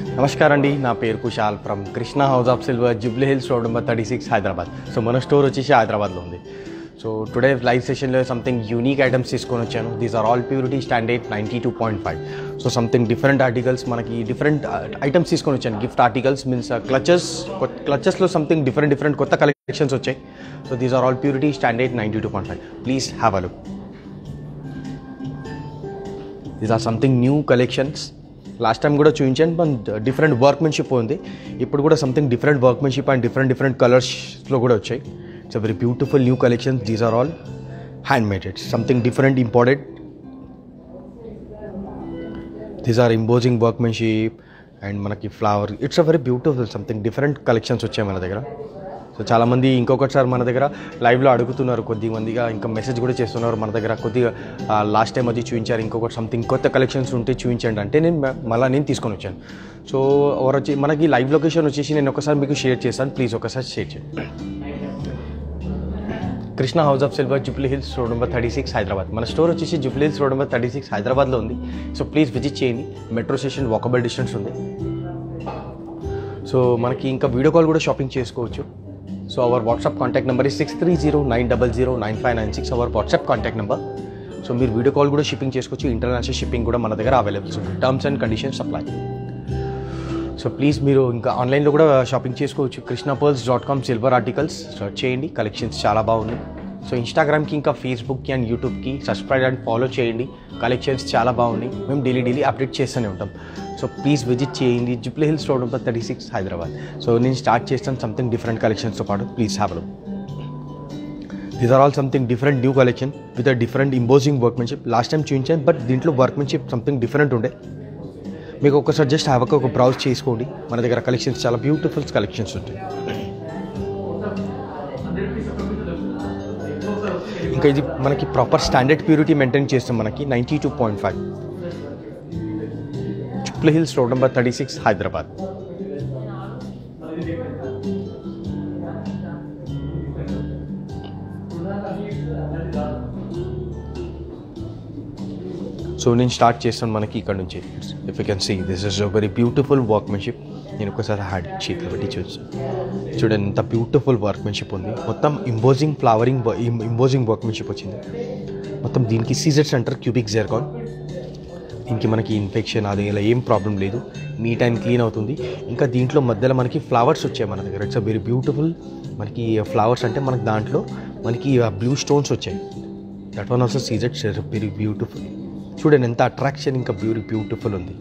నమస్కారం అండి నా పేరు Kushal from Krishna house of silver Jubilee Hills road number thirty six Hyderabad so మన స్టోర్ వచ్చేసి హైదరాబాద్లో ఉంది సో టుడే లైవ్ సెషన్లో సంథింగ్ యూనిక్ ఐటమ్స్ తీసుకొని వచ్చాను these are all purity standard ninety two point five so something different articles మనకి డిఫరెంట్ ఐటమ్స్ తీసుకొని వచ్చాను గిఫ్ట్ ఆర్టికల్స్ మీన్స్ క్లచెస్ క్లచెస్లో సంథింగ్ డిఫరెంట్ డిఫరెంట్ కొత్త కలెక్షన్స్ వచ్చాయి so these are all purity standard ninety two point five please have a look these are something new collections last time కూడా చూపించాను but different workmanship ఉంది ఇప్పుడు కూడా something different workmanship and different different కలర్స్లో కూడా వచ్చాయి it's a very beautiful new collections these are all hand maded something different important these are imposing workmanship and మనకి flower it's a very beautiful something different collections వచ్చాయి మన దగ్గర so చాలామంది ఇంకొకటిసారి మన దగ్గర లైవ్లో అడుగుతున్నారు కొద్ది మందిగా ఇంకా మెసేజ్ కూడా చేస్తున్నారు మన దగ్గర కొద్దిగా లాస్ట్ టైం అది చూపించారు ఇంకొకటి సంథింగ్ కొత్త కలెక్షన్స్ ఉంటే చూపించండి అంటే నేను మ- మళ్ళీ నేను తీసుకొని వచ్చాను సో ఎవరు వచ్చి మనకి లైవ్ లొకేషన్ వచ్చేసి నేను ఒకసారి మీకు షేర్ చేస్తాను ప్లీజ్ ఒకసారి షేర్ చేయండి Krishna house of silver Jubilee Hills road number thirty six Hyderabad మన స్టోర్ వచ్చేసి Jubilee Hills road number thirty six హైదరాబాద్లో ఉంది సో ప్లీజ్ విజిట్ చేయండి మెట్రో స్టేషన్ వాకబుల్ డిస్టెన్స్ ఉంది సో మనకి ఇంకా వీడియో కాల్ కూడా షాపింగ్ చేసుకోవచ్చు so our WhatsApp contact number ఈ six three zero nine double zero nine five nine six our WhatsApp contact number so మీరు video call కూడా shipping చేసుకోవచ్చు international shipping కూడా మన దగ్గర available so terms and conditions apply so please మీరు ఇంకా ఆన్లైన్లో కూడా షాపింగ్ చేసుకోవచ్చు Krishna pearls dot com silver articles search చేయండి కలెక్షన్స్ చాలా బాగున్నాయి సో ఇన్స్టాగ్రామ్కి ఇంకా ఫేస్బుక్కి అండ్ యూట్యూబ్కి సబ్స్క్రైబ్ అండ్ ఫాలో చేయండి కలెక్షన్స్ చాలా బాగున్నాయి మేము డైలీ డైలీ అప్డేట్ చేస్తూనే ఉంటాం సో ప్లీజ్ విజిట్ చేయండి Jubilee Hills road number thirty six Hyderabad so నేను స్టార్ట్ చేస్తాను సంథింగ్ డిఫరెంట్ కలెక్షన్స్తో పాటు please have look these are all something different new collection with a different imposing workmanship last time చూపించాను but దీంట్లో workmanship something different ఉండే మీకు ఒకసారి జస్ట్ హ్యావక ఒక బ్రౌజ్ చేసుకోండి మన దగ్గర కలెక్షన్స్ చాలా బ్యూటిఫుల్ కలెక్షన్స్ ఉంటాయి ఇంకా ఇది మనకి ప్రాపర్ స్టాండర్డ్ ప్యూరిటీ మెయింటైన్ చేస్తాం మనకి ninety two point five Jubilee Hills road number thirty six Hyderabad so నేను స్టార్ట్ చేస్తాను మనకి ఇక్కడ నుంచి if you can see this is a very beautiful workmanship నేను ఒకసారి హ్యాండ్ చేతిలో పెట్టి చూసి చూడండి ఎంత బ్యూటిఫుల్ వర్క్మెన్షిప్ ఉంది మొత్తం ఇంపోజింగ్ ఫ్లవరింగ్ ఇంపోజింగ్ వర్క్మెన్షిప్ వచ్చింది మొత్తం దీనికి సీజర్ సెంటర్ క్యూబిక్ జెర్కాన్ దీనికి మనకి ఇన్ఫెక్షన్ అది ఇలా ఏం ప్రాబ్లం లేదు నీట్ అండ్ క్లీన్ అవుతుంది ఇంకా దీంట్లో మధ్యలో మనకి ఫ్లవర్స్ వచ్చాయి మన దగ్గర ఇట్స్ అ వెరీ బ్యూటిఫుల్ మనకి ఫ్లవర్స్ అంటే మనకి దాంట్లో మనకి బ్లూ స్టోన్స్ వచ్చాయి that one also CZ very beautiful చూడండి ఎంత అట్రాక్షన్ ఇంకా బ్యూటీ బ్యూటిఫుల్ ఉంది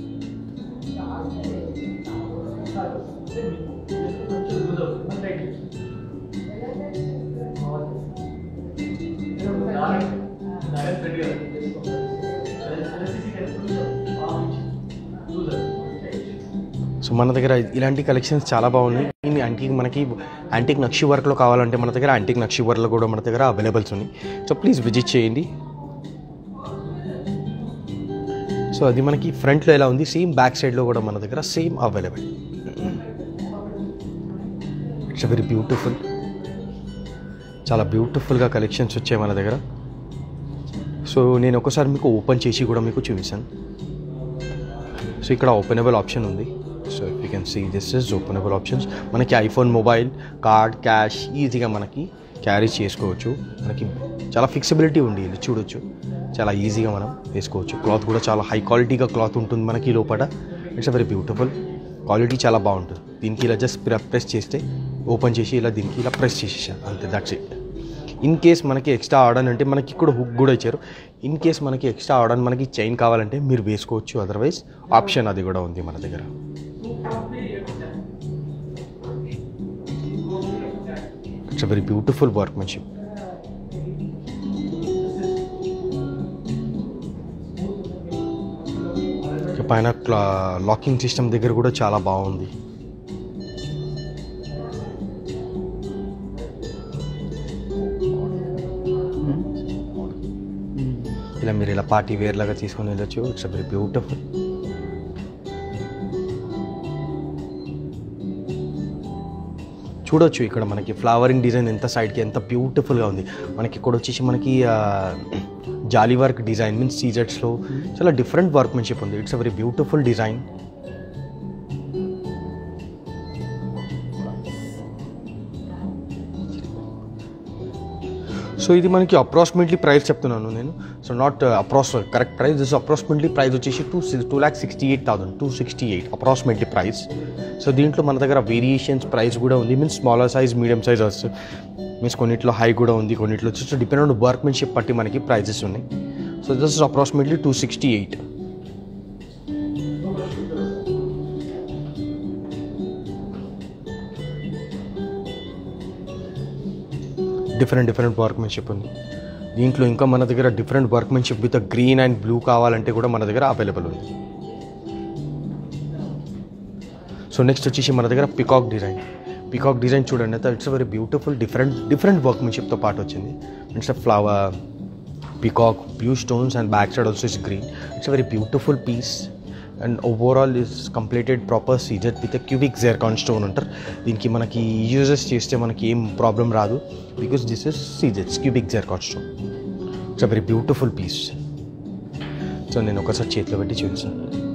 సో మన దగ్గర ఇలాంటి కలెక్షన్స్ చాలా బాగున్నాయి ఇన్ని యాంటీక్ మనకి యాంటిక్ నక్షి వర్క్లో కావాలంటే మన దగ్గర యాంటిక్ నక్షి వర్క్లో కూడా మన దగ్గర అవైలబుల్స్ ఉన్నాయి సో ప్లీజ్ విజిట్ చేయండి సో అది మనకి ఫ్రంట్లో ఎలా ఉంది సేమ్ బ్యాక్ సైడ్లో కూడా మన దగ్గర same available it's very beautiful చాలా బ్యూటిఫుల్గా కలెక్షన్స్ వచ్చాయి మన దగ్గర సో నేను ఒకసారి మీకు ఓపెన్ చేసి కూడా మీకు చూపిస్తాను సో ఇక్కడ ఓపెనబుల్ ఆప్షన్ ఉంది so you can see this is openable options మనకి ఐఫోన్ మొబైల్ కార్డ్ క్యాష్ ఈజీగా మనకి క్యారీ చేసుకోవచ్చు మనకి చాలా ఫిక్సిబిలిటీ ఉంది ఇది చూడొచ్చు చాలా ఈజీగా మనం వేసుకోవచ్చు క్లాత్ కూడా చాలా హై క్వాలిటీగా క్లాత్ ఉంటుంది మనకి లోపల ఇట్స్ వెరీ బ్యూటిఫుల్ క్వాలిటీ చాలా బాగుంటుంది దీనికి ఇలా జస్ట్ ప్రెస్ చేస్తే ఓపెన్ చేసి ఇలా దీనికి ఇలా ప్రెస్ చేసేసాను అంతే దట్స్ ఇట్ ఇన్ కేస్ మనకి ఎక్స్ట్రా ఆర్డర్ అంటే మనకి ఇక్కడ హుక్ కూడా ఇచ్చారు ఇన్ కేస్ మనకి ఎక్స్ట్రా ఆర్డర్ మనకి చైన్ కావాలంటే మీరు వేసుకోవచ్చు అదర్వైజ్ ఆప్షన్ అది కూడా ఉంది మన దగ్గర ఇట్స్ వెరీ బ్యూటిఫుల్ వర్క్మెన్షిప్ పైన లాకింగ్ సిస్టమ్ దగ్గర కూడా చాలా బాగుంది ఇలా మీరు ఇలా పార్టీ వేర్ లాగా తీసుకొని వెళ్ళొచ్చు ఇట్స్ వెరీ బ్యూటిఫుల్ చూడొచ్చు ఇక్కడ మనకి ఫ్లవరింగ్ డిజైన్ ఎంత సైడ్కి ఎంత బ్యూటిఫుల్గా ఉంది మనకి ఇక్కడ వచ్చేసి మనకి ఆ, జాలీ వర్క్ డిజైన్ మీన్స్ సీజెట్స్లో చాలా డిఫరెంట్ వర్క్మెన్షిప్ ఉంది it's a very beautiful design so ఇది మనకి అప్రాక్సిమేట్లీ ప్రైస్ చెప్తున్నాను నేను so not approx correct price this approximately price వచ్చేసి two two lakh sixty eight thousand two sixty eight approximately price so దీంట్లో మన దగ్గర వేరియేషన్స్ ప్రైస్ కూడా ఉంది means smaller size medium size వస్తుంది మీన్స్ కొన్నిట్లో హై కూడా ఉంది కొన్నిట్లో వచ్చేసి డిపెండ్ ఆన్ వర్క్మెన్షిప్ బట్టి మనకి ప్రైజెస్ ఉన్నాయి so this is approximately two sixty eight different different workmanship ఉంది దీంట్లో ఇంకా మన దగ్గర different workmanship with green and blue కావాలంటే కూడా మన దగ్గర అవైలబుల్ ఉంది సో నెక్స్ట్ వచ్చేసి మన దగ్గర పికాక్ డిజైన్ పికాక్ డిజైన్ చూడండి అయితే it's very beautiful different different వర్క్మెన్షిప్తో పాటు వచ్చింది it's a flower peacock blue stones and back side also is green it's very beautiful piece and overall is completed proper CZ with cubic zircon stone అంటారు దీనికి మనకి uses చేస్తే మనకి ఏం problem రాదు బికాస్ దిస్ ఇస్ సీజెట్స్ cubic zircon stone it's a very beautiful piece so నేను ఒకసారి చేతిలో పెట్టి చూపించాను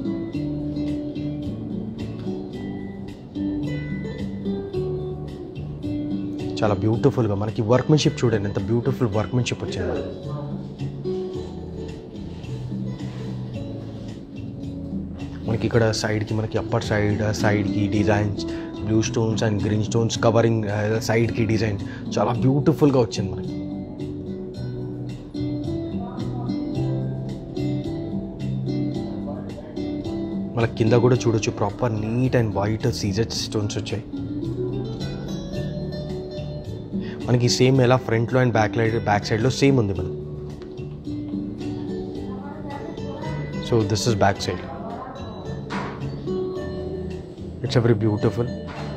చాలా బ్యూటిఫుల్గా మనకి వర్క్మెన్షిప్ చూడండి ఎంత బ్యూటిఫుల్ వర్క్మెన్షిప్ వచ్చింది మనకి. మనకి ఇక్కడ సైడ్కి మనకి అప్పర్ సైడ్ సైడ్కి designs blue stones and green stones covering సైడ్కి డిజైన్ చాలా బ్యూటిఫుల్గా వచ్చింది మనకి మన కింద కూడా చూడొచ్చు proper neat and white CZ stones వచ్చాయి మనకి సేమ్ ఎలా ఫ్రంట్లో అండ్ బ్యాక్ లైడ్ బ్యాక్ సైడ్లో సేమ్ ఉంది మనకి so this is back side it's very beautiful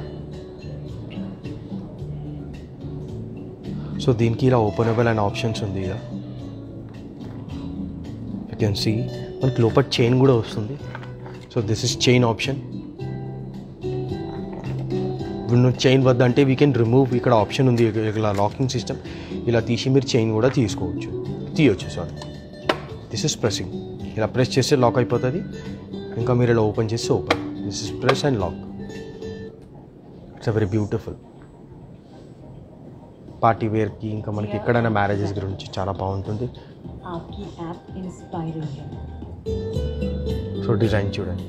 so దీనికి ఇలా ఓపెనబుల్ అండ్ ఆప్షన్స్ ఉంది ఇలా యూ కెన్ సీ మనకి లోపల చైన్ కూడా వస్తుంది so this is chain option ఇప్పుడు చైన్ వద్ద అంటే వీ కెన్ రిమూవ్ ఇక్కడ ఆప్షన్ ఉంది ఇలా లాకింగ్ సిస్టమ్ ఇలా తీసి మీరు చైన్ కూడా తీసుకోవచ్చు తీయొచ్చు సారీ దిస్ ఇస్ ప్రెసింగ్ ఇలా ప్రెస్ చేస్తే లాక్ అయిపోతుంది ఇంకా మీరు ఇలా ఓపెన్ చేస్తే open this is press and lock it's a very beautiful party వేర్కి ఇంకా మనకి ఎక్కడైనా మ్యారేజెస్ గురించి చాలా బాగుంటుంది आपकी ऐप इंस्पायरिंग है సో డిజైన్ చూడండి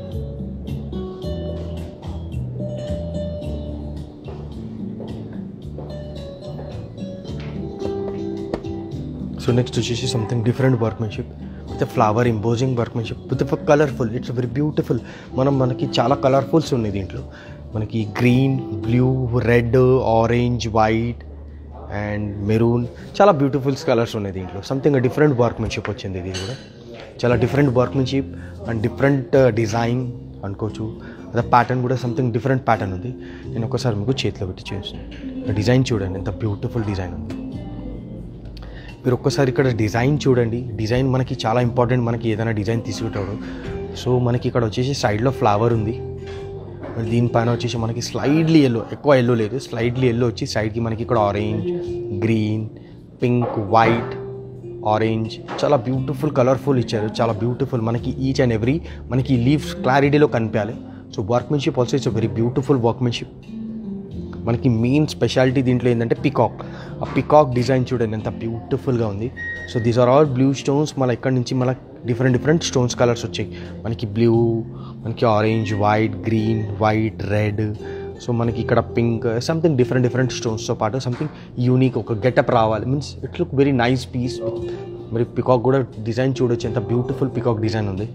సో నెక్స్ట్ వచ్చేసి something different workmanship with flower imposing workmanship with colourful it's very beautiful మనం మనకి చాలా కలర్ఫుల్స్ ఉన్నాయి దీంట్లో మనకి green blue red orange white and maroon చాలా బ్యూటిఫుల్స్ కలర్స్ ఉన్నాయి దీంట్లో సంథింగ్ డిఫరెంట్ వర్క్మెన్షిప్ వచ్చింది ఇది కూడా చాలా different workmanship and different design అనుకోవచ్చు అదే ప్యాటర్న్ కూడా సంథింగ్ డిఫరెంట్ ప్యాటర్న్ ఉంది నేను ఒకసారి మీకు చేతిలో పెట్టి చేస్తాను డిజైన్ చూడండి ఎంత బ్యూటిఫుల్ డిజైన్ ఉంది మీరు ఒక్కసారి ఇక్కడ డిజైన్ చూడండి డిజైన్ మనకి చాలా ఇంపార్టెంట్ మనకి ఏదైనా డిజైన్ తీసుకుంటాడు సో మనకి ఇక్కడ వచ్చేసి సైడ్లో ఫ్లవర్ ఉంది మరి దీనిపైన వచ్చేసి మనకి స్లైడ్లీ ఎల్లో ఎక్కువ ఎల్లో లేదు స్లైడ్లీ ఎల్లో వచ్చి సైడ్కి మనకి ఇక్కడ orange green pink white orange చాలా బ్యూటిఫుల్ కలర్ఫుల్ ఇచ్చారు చాలా బ్యూటిఫుల్ మనకి ఈచ్ అండ్ ఎవ్రీ మనకి లీవ్స్ క్లారిటీలో కనిపించాలి so workmanship also it's very beautiful workmanship మనకి మెయిన్ స్పెషాలిటీ దీంట్లో ఏంటంటే పికాక్ ఆ పికాక్ డిజైన్ చూడండి ఎంత బ్యూటిఫుల్గా ఉంది so these are all blue stones మళ్ళీ ఇక్కడ నుంచి మళ్ళీ డిఫరెంట్ డిఫరెంట్ స్టోన్స్ కలర్స్ వచ్చాయి మనకి బ్లూ మనకి orange white green white red so మనకి ఇక్కడ పింక్ సంథింగ్ డిఫరెంట్ డిఫరెంట్ స్టోన్స్తో పాటు సంథింగ్ యూనిక్ ఒక గెటప్ రావాలి means it look very nice piece మరి పికాక్ కూడా డిజైన్ చూడొచ్చు ఎంత బ్యూటిఫుల్ పికాక్ డిజైన్ ఉంది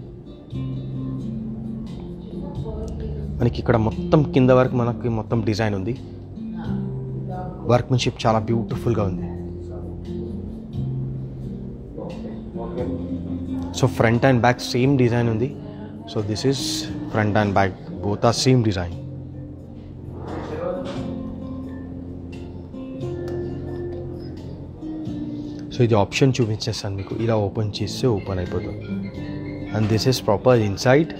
మనకి ఇక్కడ మొత్తం కింద వరకు మనకి మొత్తం డిజైన్ ఉంది వర్క్మెన్షిప్ చాలా బ్యూటిఫుల్గా ఉంది so front and back same design ఉంది so this is front and back both are same design so ఇది ఆప్షన్ చూపించేస్తాను మీకు ఇలా ఓపెన్ చేస్తే ఓపెన్ అయిపోతుంది and this is proper inside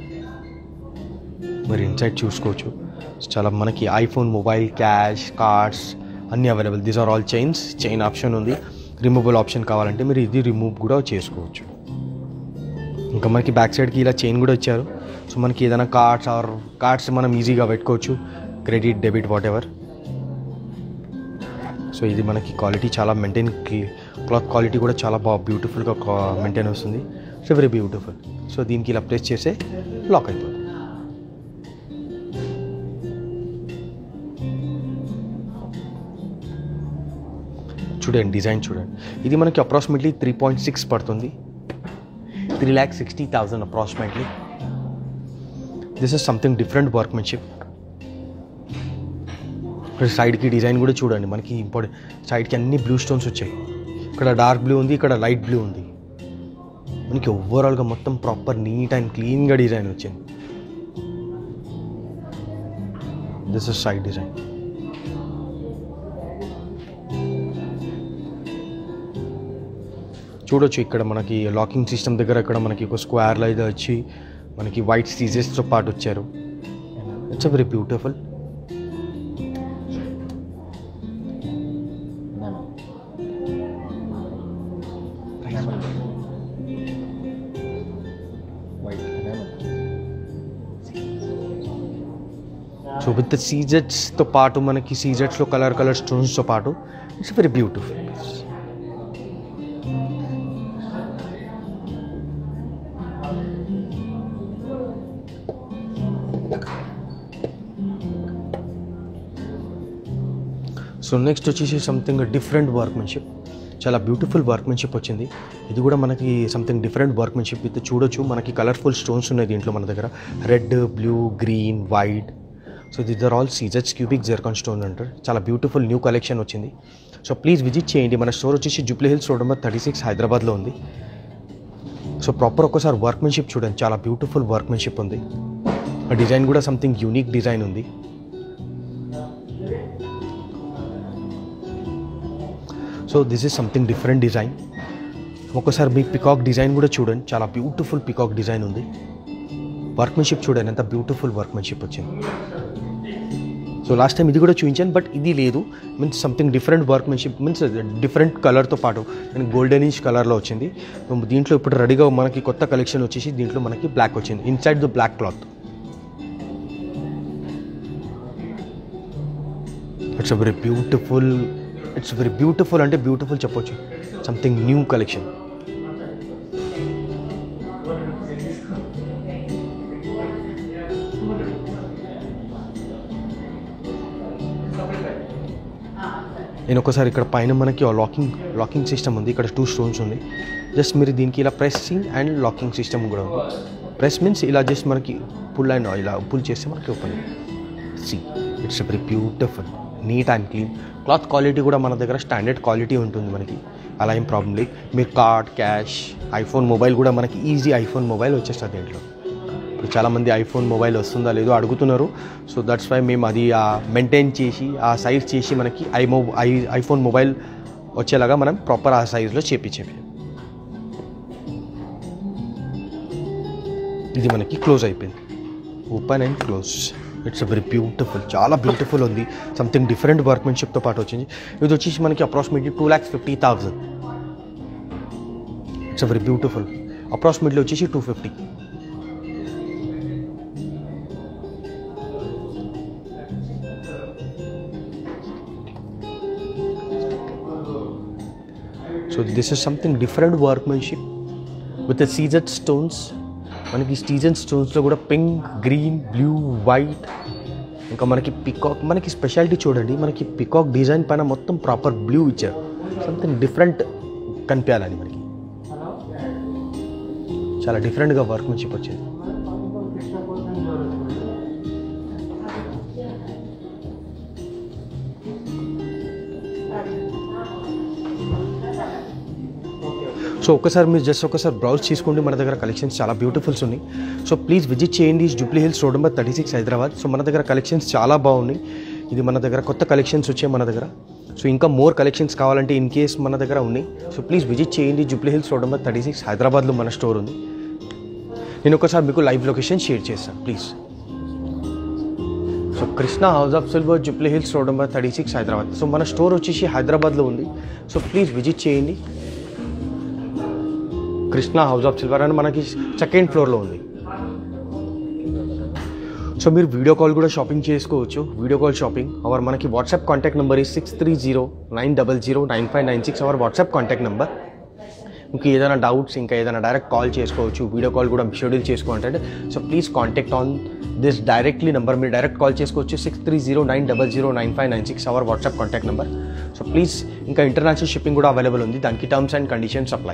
మరి ఇన్సైడ్ చూసుకోవచ్చు చాలా మనకి ఐఫోన్ మొబైల్ క్యాష్ కార్డ్స్ అన్నీ available these are all chains chain option ఉంది రిమూవబుల్ ఆప్షన్ కావాలంటే మీరు ఇది రిమూవ్ కూడా చేసుకోవచ్చు ఇంకా మనకి బ్యాక్ సైడ్కి ఇలా చైన్ కూడా ఇచ్చారు సో మనకి ఏదైనా కార్డ్స్ ఆర్ కార్డ్స్ మనం ఈజీగా పెట్టుకోవచ్చు credit debit whatever so so ఇది మనకి క్వాలిటీ చాలా మెయింటైన్ క్లాత్ క్వాలిటీ కూడా చాలా బాగా బ్యూటిఫుల్గా మెయింటైన్ వస్తుంది సో వెరీ బ్యూటిఫుల్ సో దీనికి ఇలా ప్రెస్ చేస్తే లాక్ అయిపోతుంది చూడండి డిజైన్ చూడండి ఇది మనకి అప్రాక్సిమేట్లీ త్రీ పాయింట్ సిక్స్ పడుతుంది three lakh sixty thousand approximately this is something different workmanship ఇక్కడ సైడ్కి డిజైన్ కూడా చూడండి మనకి ఇంపార్టెంట్ సైడ్కి అన్ని బ్లూ స్టోన్స్ వచ్చాయి ఇక్కడ డార్క్ బ్లూ ఉంది ఇక్కడ లైట్ బ్లూ ఉంది మనకి ఓవరాల్గా మొత్తం ప్రాపర్ నీట్ అండ్ క్లీన్గా డిజైన్ వచ్చింది దిస్ ఇస్ సైడ్ డిజైన్ చూడొచ్చు ఇక్కడ మనకి లాకింగ్ సిస్టమ్ దగ్గర ఇక్కడ మనకి ఒక స్క్వేర్ అయితే వచ్చి మనకి వైట్ సీజెస్తో పాటు వచ్చారు it's very beautiful so with సీజెట్స్తో పాటు మనకి సీజెట్స్లో కలర్ కలర్ స్టోన్స్తో పాటు it's very beautiful so next వచ్చేసి సంథింగ్ డిఫరెంట్ వర్క్మెన్షిప్ చాలా బ్యూటిఫుల్ వర్క్మెన్షిప్ వచ్చింది ఇది కూడా మనకి సంథింగ్ డిఫరెంట్ వర్క్మెన్షిప్ ఇది చూడొచ్చు మనకి కలర్ఫుల్ స్టోన్స్ ఉన్నాయి దీంట్లో మన దగ్గర red blue green white so these are all సీజర్స్ క్యూబిక్ జెర్కాన్ స్టోన్ అంటారు చాలా బ్యూటిఫుల్ న్యూ కలెక్షన్ వచ్చింది సో ప్లీజ్ విజిట్ చేయండి మన స్టోర్ వచ్చేసి Jubilee Hills road number thirty six హైదరాబాద్లో ఉంది సో ప్రాపర్ ఒక్కసారి వర్క్మెన్షిప్ చూడండి చాలా బ్యూటిఫుల్ వర్క్మెన్షిప్ ఉంది ఆ డిజైన్ కూడా సంథింగ్ యూనిక్ డిజైన్ ఉంది so this is something different design ఒకసారి మీ పికాక్ డిజైన్ కూడా చూడండి చాలా బ్యూటిఫుల్ పికాక్ డిజైన్ ఉంది వర్క్మెన్షిప్ చూడండి ఎంత బ్యూటిఫుల్ వర్క్మెన్షిప్ వచ్చింది సో లాస్ట్ టైం ఇది కూడా చూపించాను బట్ ఇది లేదు means something different workmanship means different కలర్తో పాటు నేను గోల్డెనిష్ కలర్లో వచ్చింది సో దీంట్లో ఇప్పుడు రెడీగా మనకి కొత్త కలెక్షన్ వచ్చేసి దీంట్లో మనకి బ్లాక్ వచ్చింది inside the black cloth it's very beautiful it's very beautiful అంటే బ్యూటిఫుల్ చెప్పొచ్చు సంథింగ్ న్యూ కలెక్షన్ నేను ఒకసారి ఇక్కడ పైన మనకి లాకింగ్ లాకింగ్ సిస్టమ్ ఉంది ఇక్కడ టూ స్టోన్స్ ఉంది జస్ట్ మీరు దీనికి ఇలా ప్రెస్సింగ్ అండ్ లాకింగ్ సిస్టమ్ కూడా ఉంది ప్రెస్ మీన్స్ ఇలా జస్ట్ మనకి పుల్ అండ్ ఇలా పుల్ చేస్తే మనకి ఓపెన్ సి it's very beautiful neat and clean cloth quality కూడా మన దగ్గర స్టాండర్డ్ క్వాలిటీ ఉంటుంది మనకి అలా ఏం ప్రాబ్లం లేదు మీరు కార్డ్ క్యాష్ ఐఫోన్ మొబైల్ కూడా మనకి ఈజీ ఐఫోన్ మొబైల్ వచ్చేస్తుంది దీంట్లో ఇప్పుడు చాలామంది ఐఫోన్ మొబైల్ వస్తుందా లేదో అడుగుతున్నారు సో దట్స్ వై మేము అది మెయింటైన్ చేసి ఆ సైజ్ చేసి మనకి ఐ మొ ఐ ఐఫోన్ మొబైల్ వచ్చేలాగా మనం ప్రాపర్ ఆ సైజులో చేపించేవి ఇది మనకి క్లోజ్ అయిపోయింది open and close it's very beautiful చాలా బ్యూటిఫుల్ ఉంది సంథింగ్ డిఫరెంట్ వర్క్మెన్షిప్తో పాటు వచ్చింది ఇది వచ్చేసి మనకి approximately two lakhs fifty thousand it's very beautiful approximately వచ్చేసి two fifty so this is something different workmanship with season stones మనకి సీజన్ స్టోన్స్లో కూడా పింక్ గ్రీన్ బ్లూ వైట్ ఇంకా మనకి పికాక్ మనకి స్పెషాలిటీ చూడండి మనకి పికాక్ డిజైన్ పైన మొత్తం ప్రాపర్ బ్లూ ఇచ్చారు సంథింగ్ డిఫరెంట్ కనిపించాలని మనకి చాలా డిఫరెంట్గా వర్క్మెన్షిప్ వచ్చింది సో ఒకసారి మీరు జస్ట్ ఒకసారి బ్రౌజ్ చేసుకోండి మన దగ్గర కలెక్షన్స్ చాలా బ్యూటిఫుల్స్ ఉన్నాయి సో ప్లీజ్ విజిట్ చేయండి Jubilee Hills road number thirty six Hyderabad so మన దగ్గర కలెక్షన్స్ చాలా బాగున్నాయి ఇది మన దగ్గర కొత్త కలెక్షన్స్ వచ్చాయి మన దగ్గర సో ఇంకా మోర్ కలెక్షన్స్ కావాలంటే ఇన్ కేస్ మన దగ్గర ఉన్నాయి సో ప్లీజ్ విజిట్ చేయండి Jubilee Hills road number thirty six హైదరాబాద్లో మన స్టోర్ ఉంది నేను ఒకసారి మీకు లైవ్ లొకేషన్ షేర్ చేస్తాను please so Krishna house of silver Jubilee Hills road number thirty six Hyderabad so మన స్టోర్ వచ్చేసి హైదరాబాద్లో ఉంది సో ప్లీజ్ విజిట్ చేయండి కృష్ణ హౌస్ ఆఫ్ సిల్వర్ అని మనకి సెకండ్ ఫ్లోర్లో ఉంది సో మీరు వీడియో కాల్ కూడా షాపింగ్ చేసుకోవచ్చు వీడియో కాల్ షాపింగ్ అవర్ మనకి వాట్సాప్ కాంటాక్ట్ నెంబర్ ఈ six three zero nine double zero nine five nine six our WhatsApp contact number మీకు ఏదైనా డౌట్స్ ఇంకా ఏదైనా డైరెక్ట్ కాల్ చేసుకోవచ్చు వీడియో కాల్ కూడా షెడ్యూల్ చేసుకోవాలంటే so please contact on this directly number మీరు డైరెక్ట్ కాల్ చేసుకోవచ్చు six three zero nine double zero nine five nine six our WhatsApp contact number so please ఇంకా international shipping కూడా available ఉంది దానికి terms and conditions apply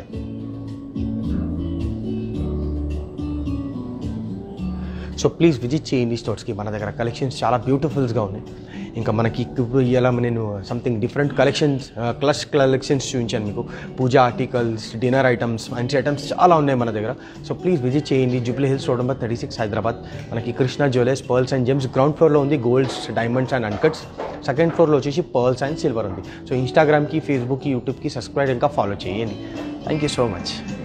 so please visit చేయండి స్టోర్స్కి మన దగ్గర కలెక్షన్స్ చాలా బ్యూటిఫుల్స్గా ఉన్నాయి ఇంకా మనకి ఇప్పుడు ఇలా నేను something different collections clash collections చూపించాను మీకు పూజా ఆర్టికల్స్ డిన్నర్ ఐటమ్స్ మంచి ఐటమ్స్ చాలా ఉన్నాయి మన దగ్గర సో ప్లీజ్ విజిట్ చేయండి Jubilee Hills road number thirty six Hyderabad మనకి Krishna jewellers pearls and gems ground ఫ్లోర్లో ఉంది golds diamonds and uncuts second ఫ్లోర్లో వచ్చేసి పర్ల్స్ అండ్ సిల్వర్ ఉంది సో ఇన్స్టాగ్రామ్కి ఫేస్బుక్కి యూట్యూబ్కి సబ్స్క్రైబ్ ఇంకా ఫాలో చేయండి థ్యాంక్ యూ సో మచ్